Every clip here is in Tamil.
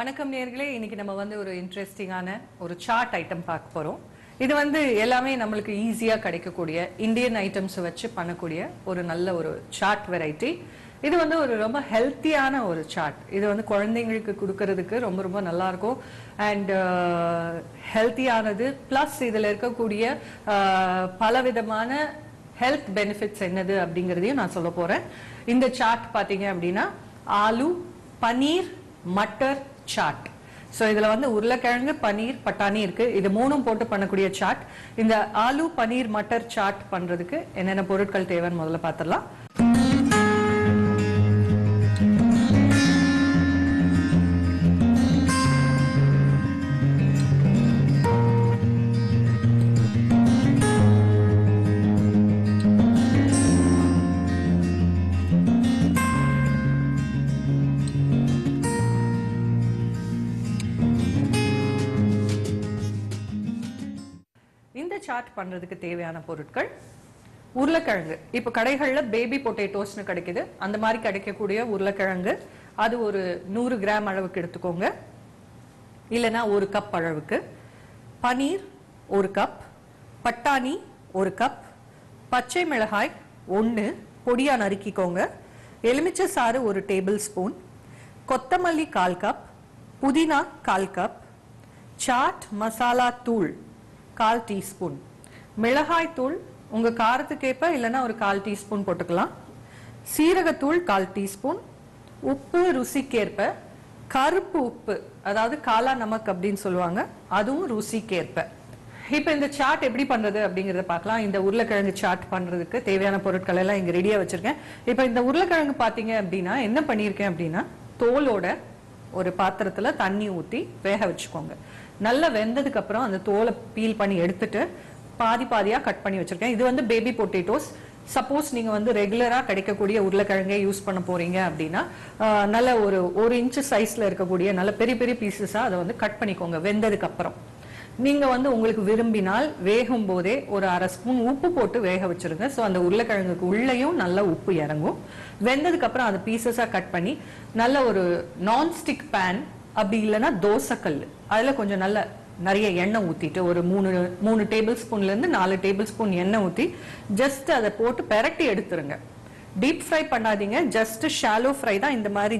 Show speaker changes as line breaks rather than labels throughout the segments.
வணக்கம் நேர்களே இன்னைக்கு நம்ம வந்து ஒரு இன்ட்ரெஸ்டிங்கான ஒரு சார்ட் ஐட்டம் பார்க்க போறோம் இது வந்து எல்லாமே நம்மளுக்கு ஈஸியா கிடைக்கக்கூடிய இந்தியன் ஐட்டம்ஸ் வச்சு பண்ணக்கூடிய ஒரு நல்ல ஒரு சார்ட் வெரைட்டி இது வந்து ஒரு ரொம்ப ஹெல்த்தியான ஒரு சார்ட் இது வந்து குழந்தைங்களுக்கு கொடுக்கறதுக்கு ரொம்ப ரொம்ப நல்லா இருக்கும் அண்ட் ஹெல்த்தியானது ப்ளஸ் இதுல இருக்கக்கூடிய ஆஹ், பலவிதமான ஹெல்த் பெனிஃபிட்ஸ் என்னது அப்படிங்கறதையும் நான் சொல்ல போறேன் இந்த சார்ட் பாத்தீங்க அப்படின்னா ஆலு பனீர் மட்டர் சாட் ஸோ இதுல வந்து உருளைக்கிழங்கு பனீர் பட்டாணி இருக்கு இது மூணும் போட்டு பண்ணக்கூடிய சாட் இந்த ஆலு பனீர் மட்டர் சாட் பண்றதுக்கு என்னென்ன பொருட்கள் தேவைன்னு முதல்ல பார்த்துடலாம் இந்த சாட் பண்றதுக்கு தேவையான பொருட்கள் உருளைக்கிழங்கு இப்போ கடைகள்ல பேபி பொட்டேட்டோஸ்னு கிடைக்குது அந்த மாதிரி கிடைக்கக்கூடிய உருளைக்கிழங்கு அது ஒரு நூறு கிராம் அளவுக்கு எடுத்துக்கோங்க இல்லைன்னா ஒரு கப் அளவுக்கு பனீர் ஒரு கப் பட்டாணி ஒரு கப் பச்சை மிளகாய் ஒன்று பொடியா நறுக்கிக்கோங்க எலுமிச்சை சாறு ஒரு டேபிள் ஸ்பூன் கொத்தமல்லி கால் கப் புதினா கால் கப் சாட் மசாலா தூள் கால் டீஸ்பூன் மிளகாய் தூள் உங்க காரத்துக்கேற்ப இல்லைன்னா ஒரு கால் டீஸ்பூன் போட்டுக்கலாம் சீரகத்தூள் கால் டீஸ்பூன் உப்பு ருசிக்கேற்ப கருப்பு உப்பு அதாவது காலா நமக் அப்படின்னு சொல்லுவாங்க அதுவும் ருசிக்கேற்ப இப்போ இந்த சாட் எப்படி பண்றது அப்படிங்கறத பார்க்கலாம் இந்த உருளைக்கிழங்கு சாட் பண்றதுக்கு தேவையான பொருட்கள் எல்லாம் இங்க ரெடியா வச்சிருக்கேன் இப்போ இந்த உருளைக்கிழங்கு பாத்தீங்க அப்படின்னா என்ன பண்ணியிருக்கேன் அப்படின்னா தோலோட ஒரு பாத்திரத்துல தண்ணி ஊத்தி வேக வச்சுக்கோங்க நல்லா வெந்ததுக்கு அப்புறம் அந்த தோலை பீல் பண்ணி எடுத்துட்டு பாதி பாதியா கட் பண்ணி வச்சிருக்கேன் இது வந்து பேபி பொட்டேட்டோஸ் சப்போஸ் நீங்க வந்து ரெகுலரா கிடைக்கக்கூடிய உருளைக்கிழங்கை யூஸ் பண்ண போறீங்க அப்படின்னா ஆஹ், நல்ல ஒரு ஒரு இன்ச் சைஸ்ல இருக்கக்கூடிய நல்ல பெரிய பெரிய பீசஸா அதை வந்து கட் பண்ணிக்கோங்க வெந்ததுக்கு அப்புறம் நீங்க வந்து உங்களுக்கு விரும்பினால் வேகும் போதே ஒரு அரை ஸ்பூன் உப்பு போட்டு வேக வச்சிருங்க ஸோ அந்த உருளைக்கிழங்குக்கு உள்ளேயும் நல்ல உப்பு இறங்கும் வெந்ததுக்கு அப்புறம் அதை பீசஸா கட் பண்ணி நல்ல ஒரு நான்ஸ்டிக் பேன் அப்படி இல்லைன்னா தோசைக்கல் அதுல கொஞ்சம் நல்ல நிறைய எண்ணெய் ஊத்திட்டு ஒரு மூணு மூணு டேபிள் ஸ்பூன்ல இருந்து நாலு டேபிள் ஸ்பூன் எண்ணெய் ஊத்தி ஜஸ்ட் அதை போட்டு பெரட்டி எடுத்துருங்க டீப் ஃப்ரை பண்ணாதீங்க ஜஸ்ட் ஷாலோ ஃப்ரை தான் இந்த மாதிரி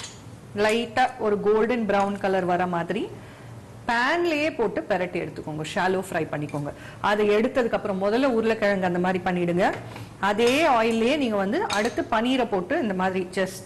லைட்டா ஒரு கோல்டன் பிரவுன் கலர் வர மாதிரி பேன்லயே போட்டு பெரட்டி எடுத்துக்கோங்க ஷாலோ ஃப்ரை பண்ணிக்கோங்க அதை எடுத்ததுக்கு அப்புறம் முதல்ல உருளைக்கிழங்கு அந்த மாதிரி பண்ணிடுங்க அதே ஆயில்லயே நீங்க வந்து அடுத்து பனீரை போட்டு இந்த மாதிரி ஜஸ்ட்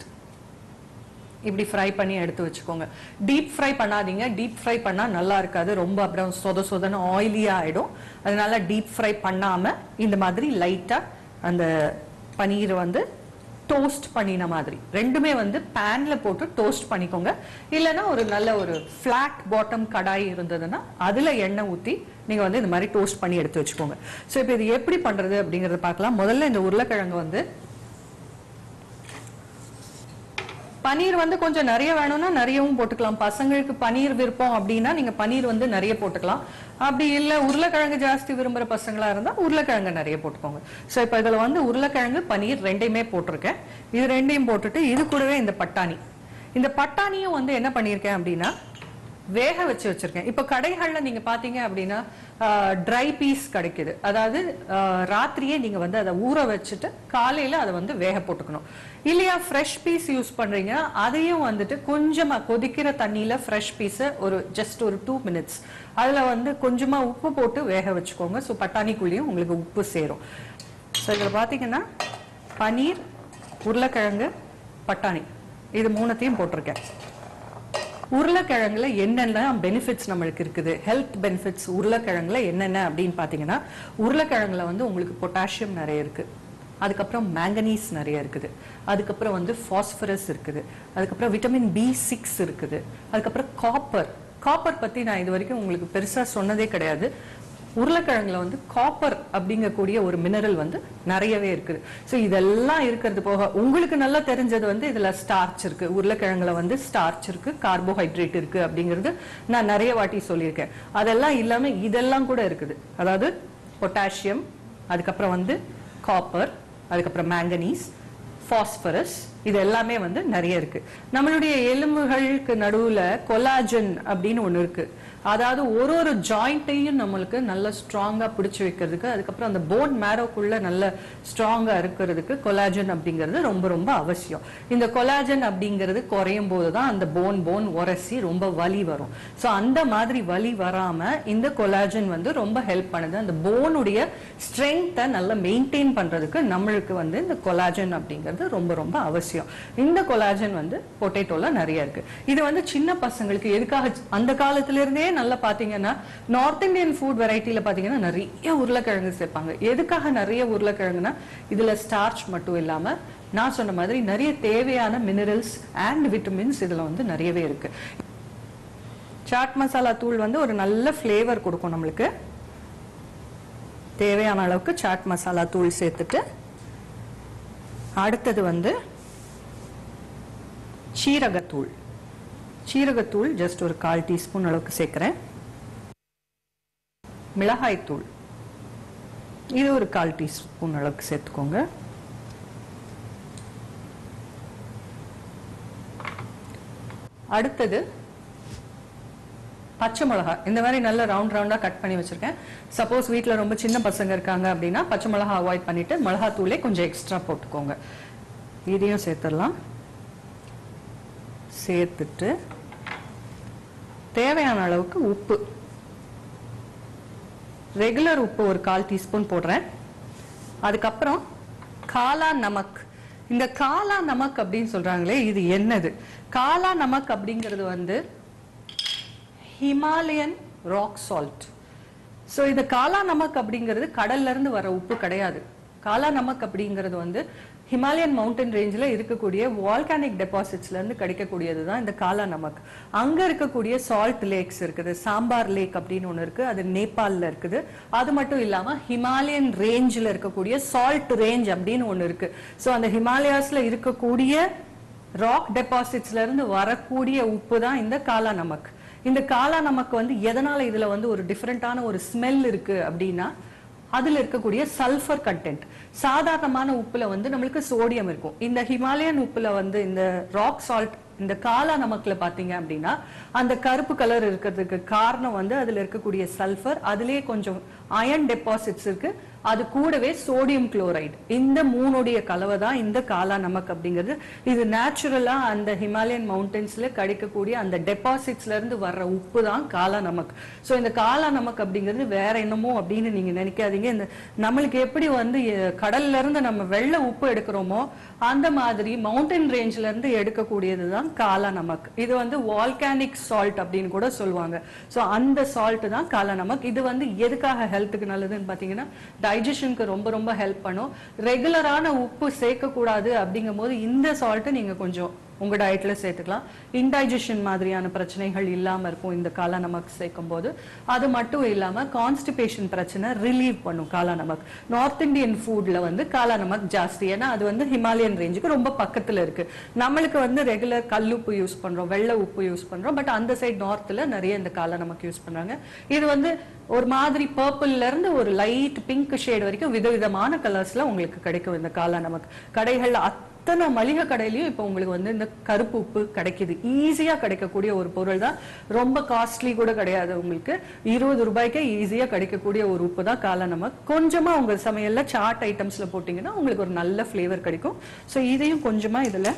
இப்படி ஃப்ரை பண்ணி எடுத்து வச்சுக்கோங்க டீப் ஃப்ரை பண்ணாதீங்க டீப் ஃப்ரை பண்ணா நல்லா இருக்காது ரொம்ப அப்புறம் சொத சொதன்னு ஆயிலியா ஆயிடும் அதனால டீப் ஃப்ரை பண்ணாம இந்த மாதிரி லைட்டா அந்த பனீர் வந்து டோஸ்ட் பண்ணின மாதிரி ரெண்டுமே வந்து பேன்ல போட்டு டோஸ்ட் பண்ணிக்கோங்க இல்லைன்னா ஒரு நல்ல ஒரு ஃபிளாட் பாட்டம் கடாய் இருந்ததுன்னா அதுல எண்ணெய் ஊத்தி நீங்க வந்து இந்த மாதிரி டோஸ்ட் பண்ணி எடுத்து வச்சுக்கோங்க ஸோ இப்போ இது எப்படி பண்றது அப்படிங்கறத பார்க்கலாம் முதல்ல இந்த உருளைக்கிழங்கு வந்து பனீர் வந்து கொஞ்சம் நிறைய வேணும்னா நிறையவும் போட்டுக்கலாம் பசங்களுக்கு பனீர் விருப்பம் அப்படின்னா நீங்க பனீர் வந்து நிறைய போட்டுக்கலாம் அப்படி இல்ல உருளைக்கிழங்கு ஜாஸ்தி விரும்புற பசங்களா இருந்தா உருளைக்கிழங்கு நிறைய போட்டுக்கோங்க சோ இப்ப இதுல வந்து உருளைக்கிழங்கு பனீர் ரெண்டையுமே போட்டிருக்கேன் இது ரெண்டையும் போட்டுட்டு இது கூடவே இந்த பட்டாணி இந்த பட்டாணியும் வந்து என்ன பண்ணியிருக்கேன் அப்படின்னா வேக வச்சு வச்சிருக்கேன் இப்ப கடைகள்ல நீங்க பாத்தீங்க அப்படின்னா ட்ரை பீஸ் கிடைக்குது அதாவது ஆஹ், ராத்திரியே நீங்க வந்து அதை ஊற வச்சுட்டு காலையில அதை வந்து வேக போட்டுக்கணும் இல்லையா ஃப்ரெஷ் பீஸ் யூஸ் பண்றீங்க அதையும் வந்துட்டு கொஞ்சமா கொதிக்கிற தண்ணியில ஃப்ரெஷ் பீஸை ஒரு ஜஸ்ட் ஒரு டூ மினிட்ஸ் அதுல வந்து கொஞ்சமா உப்பு போட்டு வேக வச்சுக்கோங்க ஸோ பட்டாணிக்குள்ளேயும் உங்களுக்கு உப்பு சேரும் ஸோ இதில் பார்த்தீங்கன்னா பனீர் உருளைக்கிழங்கு பட்டாணி இது மூணுத்தையும் போட்டிருக்கேன் உருளைக்கிழங்குல என்னென்ன பெனிஃபிட்ஸ் நம்மளுக்கு இருக்குது ஹெல்த் பெனிஃபிட்ஸ் உருளைக்கிழங்குல என்னென்ன அப்படின்னு பார்த்தீங்கன்னா உருளைக்கிழங்குல வந்து உங்களுக்கு பொட்டாசியம் நிறைய இருக்கு அதுக்கப்புறம் மேங்கனீஸ் நிறைய இருக்குது அதுக்கப்புறம் வந்து ஃபாஸ்பரஸ் இருக்குது அதுக்கப்புறம் விட்டமின் பி சிக்ஸ் இருக்குது அதுக்கப்புறம் காப்பர் காப்பர் பத்தி நான் இது வரைக்கும் உங்களுக்கு பெருசா சொன்னதே கிடையாது உருளைக்கிழங்குல வந்து காப்பர் அப்படிங்கக்கூடிய ஒரு மினரல் வந்து நிறையவே இருக்குது ஸோ இதெல்லாம் இருக்கிறது போக உங்களுக்கு நல்லா தெரிஞ்சது வந்து இதுல ஸ்டார்ச் இருக்கு உருளைக்கிழங்குல வந்து ஸ்டார்ச் இருக்கு கார்போஹைட்ரேட் இருக்கு அப்படிங்கிறது நான் நிறைய வாட்டி சொல்லியிருக்கேன் அதெல்லாம் இல்லாம இதெல்லாம் கூட இருக்குது அதாவது பொட்டாசியம் அதுக்கப்புறம் வந்து காப்பர் அதுக்கப்புறம் மேங்கனீஸ் ஃபாஸ்பரஸ் இது எல்லாமே வந்து நிறைய இருக்கு நம்மளுடைய எலும்புகளுக்கு நடுவுல கொலாஜன் அப்படின்னு ஒண்ணு இருக்கு அதாவது ஒரு ஒரு ஜாயிண்ட்டையும் நம்மளுக்கு நல்ல ஸ்ட்ராங்கா பிடிச்சு வைக்கிறதுக்கு அதுக்கப்புறம் அந்த போன் மேரோக்குள்ள நல்ல ஸ்ட்ராங்கா இருக்கிறதுக்கு கொலாஜன் அப்படிங்கிறது ரொம்ப ரொம்ப அவசியம் இந்த கொலாஜன் அப்படிங்கிறது குறையும் போதுதான் அந்த போன் போன் உரசி ரொம்ப வலி வரும் சோ அந்த மாதிரி வலி வராம இந்த கொலாஜன் வந்து ரொம்ப ஹெல்ப் பண்ணுது அந்த போனுடைய ஸ்ட்ரென்த்தை நல்லா மெயின்டைன் பண்றதுக்கு நம்மளுக்கு வந்து இந்த கொலாஜன் அப்படிங்கிறது ரொம்ப ரொம்ப அவசியம் இந்த கொலாஜன் வந்து பொட்டேட்டோல நிறைய இருக்கு இது வந்து சின்ன பசங்களுக்கு எதுக்காக அந்த காலத்துல இருந்தே நல்லா பாத்தீங்கன்னா நார்த் இந்தியன் ஃபுட் வெரைட்டில பாத்தீங்கன்னா நிறைய உருளைக்கிழங்கு சேர்ப்பாங்க எதுக்காக நிறைய உருளைக்கிழங்குனா இதுல ஸ்டார்ச் மட்டும் இல்லாம நான் சொன்ன மாதிரி நிறைய தேவையான மினரல்ஸ் அண்ட் விட்டமின்ஸ் இதுல வந்து நிறையவே இருக்கு சாட் மசாலா தூள் வந்து ஒரு நல்ல ஃப்ளேவர் கொடுக்கும் நம்மளுக்கு தேவையான அளவுக்கு சாட் மசாலா தூள் சேர்த்துட்டு அடுத்தது வந்து சீரகத்தூள் சீரகத்தூள் ஜஸ்ட் ஒரு கால் டீஸ்பூன் அளவுக்கு சேர்க்கிறேன் மிளகாய்த்தூள் இது ஒரு கால் டீஸ்பூன் அளவுக்கு சேர்த்துக்கோங்க அடுத்தது பச்சை மிளகாய் இந்த மாதிரி நல்ல ரவுண்ட் ரவுண்டா கட் பண்ணி வச்சிருக்கேன் சப்போஸ் வீட்ல ரொம்ப சின்ன பசங்க இருக்காங்க அப்படின்னா பச்சை மிளகாய் அவாய்ட் பண்ணிட்டு மிளகாத்தூளே கொஞ்சம் எக்ஸ்ட்ரா போட்டுக்கோங்க இதையும் சேர்த்துடலாம் சேர்த்துட்டு தேவையான அளவுக்கு உப்பு ரெகுலர் உப்பு ஒரு கால் டீஸ்பூன் போடுறேன் அதுக்கப்புறம் காலா நமக் இந்த காலா நமக் அப்படின்னு சொல்றாங்களே இது என்னது காலா நமக் அப்படிங்கிறது வந்து ஹிமாலயன் ராக் சால்ட் ஸோ இது காலா நமக் அப்படிங்கிறது கடல்ல இருந்து வர உப்பு கிடையாது காலா நமக் அப்படிங்கிறது வந்து ஹிமாலயன் மவுண்டன் ரேஞ்சில் இருக்கக்கூடிய வால்கானிக் டெபாசிட்ஸ்ல இருந்து கிடைக்கக்கூடியது தான் இந்த காலா நமக் அங்க இருக்கக்கூடிய சால்ட் லேக்ஸ் இருக்குது சாம்பார் லேக் அப்படின்னு ஒன்று இருக்கு அது நேபாளில் இருக்குது அது மட்டும் இல்லாம ஹிமாலயன் ரேஞ்சில் இருக்கக்கூடிய சால்ட் ரேஞ்ச் அப்படின்னு ஒன்று இருக்கு ஸோ அந்த ஹிமாலயாஸ்ல இருக்கக்கூடிய ராக் டெபாசிட்ஸ்ல இருந்து வரக்கூடிய உப்பு தான் இந்த காலா நமக் இந்த காலா நமக்கு வந்து எதனால இதுல வந்து ஒரு டிஃப்ரெண்டான ஒரு ஸ்மெல் இருக்கு அப்படின்னா அதுல இருக்கக்கூடிய சல்ஃபர் கண்டென்ட் சாதாரணமான உப்புல வந்து நம்மளுக்கு சோடியம் இருக்கும் இந்த ஹிமாலயன் உப்புல வந்து இந்த ராக் சால்ட் இந்த காலா நமக்குல பாத்தீங்க அப்படின்னா அந்த கருப்பு கலர் இருக்கிறதுக்கு காரணம் வந்து அதுல இருக்கக்கூடிய சல்ஃபர் அதுலயே கொஞ்சம் அயன் டெபாசிட்ஸ் இருக்கு அது கூடவே சோடியம் குளோரைடு இந்த மூணுடைய கலவை தான் இந்த காலா நமக் அப்படிங்கிறது இது நேச்சுரலா அந்த ஹிமாலயன் மவுண்டன்ஸ்ல கிடைக்கக்கூடிய அந்த டெபாசிட்ஸ்ல இருந்து வர்ற உப்பு தான் காலா நமக் சோ இந்த காலா நமக் அப்படிங்கிறது வேற என்னமோ அப்படின்னு நீங்க நினைக்காதீங்க இந்த நம்மளுக்கு எப்படி வந்து அஹ், கடல்ல இருந்து நம்ம வெள்ளை உப்பு எடுக்கிறோமோ அந்த மாதிரி மவுண்டன் ரேஞ்ச்ல இருந்து எடுக்கக்கூடியது தான் காலா நமக் இது வந்து வால்கானிக் சால்ட் அப்படின்னு கூட சொல்லுவாங்க சோ அந்த சால்ட் தான் காலா நமக் இது வந்து எதுக்காக ஹெல்த்துக்கு நல்லதுன்னு பாத்தீங்கன்னா டைஜஷனுக்கு ரொம்ப ரொம்ப ஹெல்ப் பண்ணும் ரெகுலரான உப்பு சேர்க்க கூடாது அப்படிங்கும் போது இந்த சால்ட்டை நீங்க கொஞ்சம் உங்க டயட்ல சேர்த்துக்கலாம் இன்டைஜஷன் மாதிரியான பிரச்சனைகள் இல்லாம இருக்கும் இந்த காலா நமக் சேர்க்கும் போது அது மட்டும் இல்லாம கான்ஸ்டிபேஷன் பிரச்சனை ரிலீவ் பண்ணும் காலா நமக் நார்த் இந்தியன் ஃபுட்ல வந்து காலா நமக் ஜாஸ்தி ஏன்னா அது வந்து ஹிமாலயன் ரேஞ்சுக்கு ரொம்ப பக்கத்துல இருக்கு நம்மளுக்கு வந்து ரெகுலர் கல்லுப்பு யூஸ் பண்றோம் வெள்ளை உப்பு யூஸ் பண்றோம் பட் அந்த சைடு நார்த்ல நிறைய இந்த காலா நமக் யூஸ் பண்றாங்க இது வந்து ஒரு மாதிரி பர்பிள்ல இருந்து ஒரு லைட் பிங்க் ஷேட் வரைக்கும் விதவிதமான கலர்ஸ்ல உங்களுக்கு கிடைக்கும் இந்த காலா நமக் கடைகள்ல அத்தனை மளிகை கடையிலயும் இப்போ உங்களுக்கு வந்து இந்த கருப்பு உப்பு கிடைக்குது ஈஸியா கிடைக்கக்கூடிய ஒரு பொருள் தான் ரொம்ப காஸ்ட்லி கூட கிடையாது உங்களுக்கு இருபது ரூபாய்க்கே ஈஸியா கிடைக்கக்கூடிய ஒரு உப்பு தான் காலை நமக் கொஞ்சமா உங்க சமையல்ல சாட் ஐட்டம்ஸ்ல போட்டீங்கன்னா உங்களுக்கு ஒரு நல்ல ஃப்ளேவர் கிடைக்கும் ஸோ இதையும் கொஞ்சமா இதுல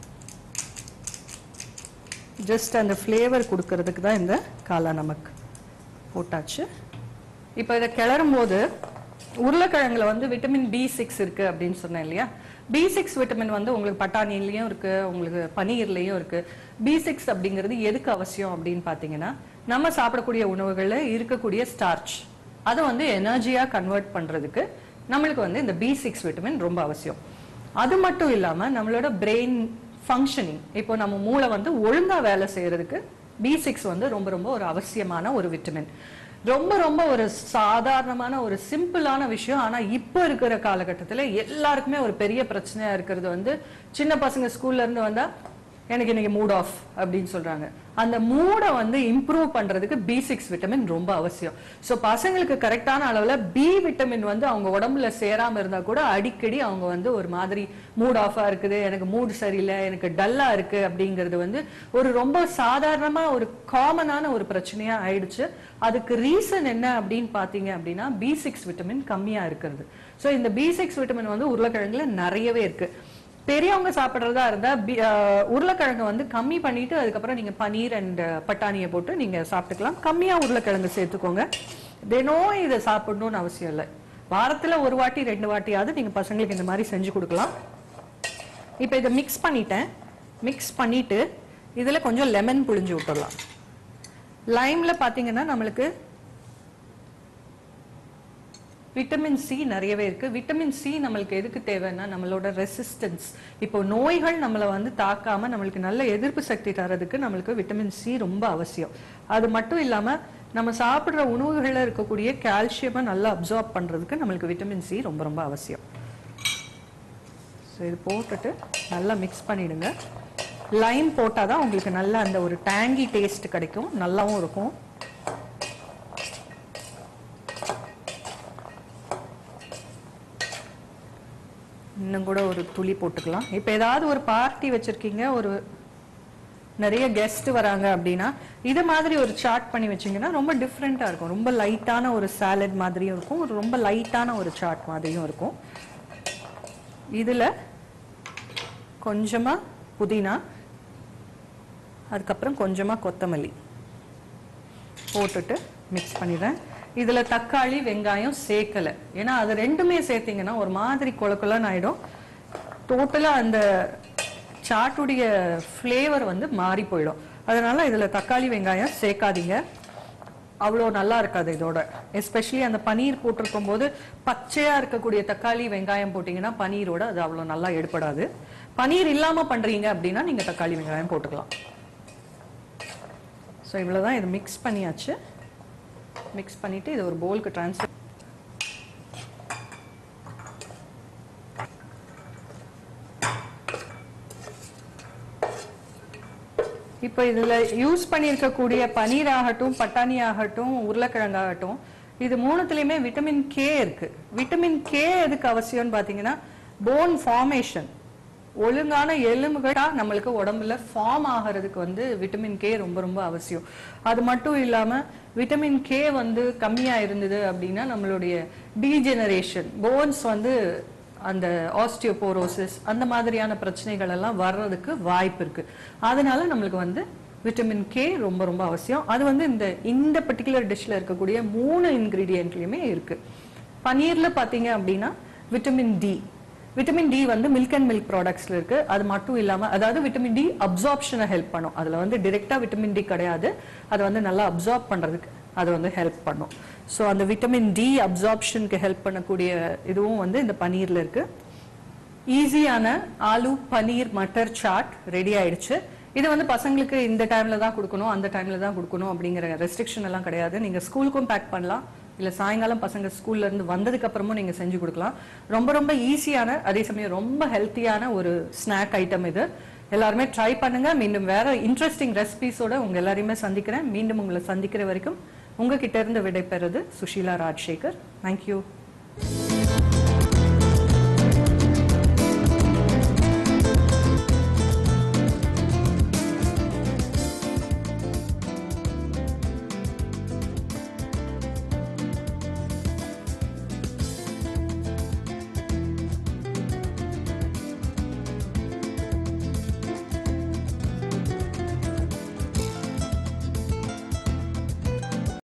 ஜஸ்ட் அந்த ஃப்ளேவர் கொடுக்கறதுக்கு தான் இந்த காலா நமக் போட்டாச்சு இப்போ இதை கிளறும் போது உருளைக்கிழங்குல வந்து விட்டமின் பி சிக்ஸ் இருக்கு அப்படின்னு சொன்னேன் இல்லையா பி சிக்ஸ் விட்டமின் வந்து உங்களுக்கு பட்டாணிலையும் இருக்கு உங்களுக்கு பனீர்லயும் இருக்கு பி சிக்ஸ் அப்படிங்கிறது எதுக்கு அவசியம் அப்படின்னு பார்த்தீங்கன்னா நம்ம சாப்பிடக்கூடிய உணவுகள்ல இருக்கக்கூடிய ஸ்டார்ச் அதை வந்து எனர்ஜியா கன்வெர்ட் பண்றதுக்கு நம்மளுக்கு வந்து இந்த பி சிக்ஸ் விட்டமின் ரொம்ப அவசியம் அது மட்டும் இல்லாம நம்மளோட பிரெயின் ஃபங்க்ஷனிங் இப்போ நம்ம மூளை வந்து ஒழுங்கா வேலை செய்யறதுக்கு பி சிக்ஸ் வந்து ரொம்ப ரொம்ப ஒரு அவசியமான ஒரு விட்டமின் ரொம்ப ரொம்ப ஒரு சாதாரணமான ஒரு சிம்பிளான விஷயம் ஆனா இப்ப இருக்கிற காலகட்டத்துல எல்லாருக்குமே ஒரு பெரிய பிரச்சனையா இருக்கிறது வந்து சின்ன பசங்க ஸ்கூல்ல இருந்து வந்தா எனக்கு இன்னைக்கு மூட் ஆஃப் அப்படின்னு சொல்றாங்க அந்த மூடை வந்து இம்ப்ரூவ் பண்றதுக்கு பி சிக்ஸ் விட்டமின் ரொம்ப அவசியம் ஸோ பசங்களுக்கு கரெக்டான அளவுல பி விட்டமின் வந்து அவங்க உடம்புல சேராம இருந்தா கூட அடிக்கடி அவங்க வந்து ஒரு மாதிரி மூட் ஆஃபா இருக்குது எனக்கு மூட் சரியில்லை எனக்கு டல்லா இருக்கு அப்படிங்கிறது வந்து ஒரு ரொம்ப சாதாரணமா ஒரு காமனான ஒரு பிரச்சனையா ஆயிடுச்சு அதுக்கு ரீசன் என்ன அப்படின்னு பாத்தீங்க அப்படின்னா பி சிக்ஸ் விட்டமின் கம்மியா இருக்கிறது ஸோ இந்த பி சிக்ஸ் விட்டமின் வந்து உருளைக்கிழங்குல நிறையவே இருக்கு பெரியவங்க சாப்பிட்றதா இருந்தா பி- ஆஹ் உருளைக்கிழங்கு வந்து கம்மி பண்ணிட்டு அதுக்கப்புறம் நீங்க பனீர் அண்ட் பட்டாணியை போட்டு நீங்க சாப்பிட்டுக்கலாம் கம்மியா உருளைக்கிழங்கு சேர்த்துக்கோங்க தினம் இதை சாப்பிடணும்னு அவசியம் இல்லை வாரத்துல ஒரு வாட்டி ரெண்டு வாட்டியாவது நீங்க பசங்களுக்கு இந்த மாதிரி செஞ்சு கொடுக்கலாம் இப்போ இதை மிக்ஸ் பண்ணிட்டேன் மிக்ஸ் பண்ணிட்டு இதுல கொஞ்சம் லெமன் புழிஞ்சு விட்டுடலாம் லைம்ல பாத்தீங்கன்னா நம்மளுக்கு விட்டமின் சி நிறையவே இருக்கு விட்டமின் சி நம்மளுக்கு எதுக்கு தேவைன்னா நம்மளோட ரெசிஸ்டன்ஸ் இப்போ நோய்கள் நம்மளை வந்து தாக்காம நம்மளுக்கு நல்ல எதிர்ப்பு சக்தி தரதுக்கு நம்மளுக்கு விட்டமின் சி ரொம்ப அவசியம் அது மட்டும் இல்லாம நம்ம சாப்பிடுற உணவுகள்ல இருக்கக்கூடிய கால்சியமை நல்லா அப்சார்ப் பண்றதுக்கு நம்மளுக்கு விட்டமின் சி ரொம்ப ரொம்ப அவசியம் ஸோ இது போட்டுட்டு நல்லா மிக்ஸ் பண்ணிடுங்க லைம் போட்டாதான் உங்களுக்கு நல்ல அந்த ஒரு டேங்கி டேஸ்ட் கிடைக்கும் நல்லாவும் இருக்கும் இன்னும் கூட ஒரு துளி போட்டுக்கலாம் இப்போ ஏதாவது ஒரு பார்ட்டி வச்சிருக்கீங்க ஒரு நிறைய கெஸ்ட் வராங்க அப்படின்னா இது மாதிரி ஒரு சாட் பண்ணி வச்சீங்கன்னா ரொம்ப டிஃப்ரெண்ட்டாக இருக்கும் ரொம்ப லைட்டான ஒரு சாலட் மாதிரியும் இருக்கும் ஒரு ரொம்ப லைட்டான ஒரு சாட் மாதிரியும் இருக்கும் இதில் கொஞ்சமாக புதினா அதுக்கப்புறம் கொஞ்சமாக கொத்தமல்லி போட்டுட்டு மிக்ஸ் பண்ணிடுறேன் இதுல தக்காளி வெங்காயம் சேர்க்கல ஏன்னா அது ரெண்டுமே சேர்த்தீங்கன்னா ஒரு மாதிரி கொல கொலன்னு ஆயிடும் டோட்டலா அந்த சாட்டுடைய ஃப்ளேவர் வந்து மாறி போயிடும் அதனால இதுல தக்காளி வெங்காயம் சேர்க்காதீங்க அவ்வளோ நல்லா இருக்காது இதோட எஸ்பெஷலி அந்த பனீர் போட்டிருக்கும் போது பச்சையா இருக்கக்கூடிய தக்காளி வெங்காயம் போட்டீங்கன்னா பனீரோட அது அவ்வளோ நல்லா எடுபடாது பனீர் இல்லாம பண்றீங்க அப்படின்னா நீங்க தக்காளி வெங்காயம் போட்டுக்கலாம் ஸோ இவ்வளோதான் இது மிக்ஸ் பண்ணியாச்சு மிக்ஸ் பண்ணிட்டு இது ஒரு போலுக்கு ட்ரான்ஸ்ஃபர் இப்போ இதுல யூஸ் பண்ணியிருக்கக்கூடிய பனீர் ஆகட்டும் பட்டாணி ஆகட்டும் உருளைக்கிழங்காகட்டும் இது மூணுத்துலயுமே விட்டமின் கே இருக்கு விட்டமின் கே எதுக்கு அவசியம்னு பாத்தீங்கன்னா போன் ஃபார்மேஷன் ஒழுங்கான எலும்புகளா நம்மளுக்கு உடம்புல ஃபார்ம் ஆகிறதுக்கு வந்து விட்டமின் கே ரொம்ப ரொம்ப அவசியம் அது மட்டும் இல்லாம விட்டமின் கே வந்து கம்மியா இருந்தது அப்படின்னா நம்மளுடைய டீஜெனரேஷன் போன்ஸ் வந்து அந்த ஆஸ்டியோபோரோசிஸ் அந்த மாதிரியான பிரச்சனைகள் எல்லாம் வர்றதுக்கு வாய்ப்பு இருக்கு அதனால நம்மளுக்கு வந்து விட்டமின் கே ரொம்ப ரொம்ப அவசியம் அது வந்து இந்த இந்த பர்டிகுலர் டிஷ்ல இருக்கக்கூடிய மூணு இன்கிரீடியன்ட்லயுமே இருக்கு பன்னீர்ல பாத்தீங்க அப்படின்னா விட்டமின் டி விட்டமின் டி வந்து மில்க் அண்ட் மில்க் ப்ராடக்ட்ஸ்ல இருக்கு அது மட்டும் இல்லாம அதாவது விட்டமின் டி அப்சார்ப்ஷனை ஹெல்ப் பண்ணும் அதுல வந்து டிரெக்டா விட்டமின் டி கிடையாது அது வந்து நல்லா அப்சார்ப் பண்றதுக்கு அது வந்து ஹெல்ப் பண்ணும் ஸோ அந்த விட்டமின் டி அப்சார்ப்ஷனுக்கு ஹெல்ப் பண்ணக்கூடிய இதுவும் வந்து இந்த பன்னீர்ல இருக்கு ஈஸியான ஆலு பனீர் மட்டர் சாட் ரெடி ஆயிடுச்சு இது வந்து பசங்களுக்கு இந்த டைம்ல தான் கொடுக்கணும் அந்த டைம்ல தான் கொடுக்கணும் அப்படிங்கிற ரெஸ்ட்ரிக்ஷன் எல்லாம் கிடையாது நீங்க ஸ்கூலுக்கும் பேக் பண்ணலாம் இல்ல சாயங்காலம் பசங்க ஸ்கூல்ல இருந்து வந்ததுக்கு அப்புறமும் நீங்க செஞ்சு கொடுக்கலாம் ரொம்ப ரொம்ப ஈஸியான அதே சமயம் ரொம்ப ஹெல்த்தியான ஒரு ஸ்நாக் ஐட்டம் இது எல்லாருமே ட்ரை பண்ணுங்க மீண்டும் வேற இன்ட்ரெஸ்டிங் ரெசிபிஸோட உங்க எல்லாரையுமே சந்திக்கிறேன் மீண்டும் உங்களை சந்திக்கிற வரைக்கும் உங்ககிட்ட இருந்து விடைபெறுது சுஷீலா ராஜசேகர் தேங்க்யூ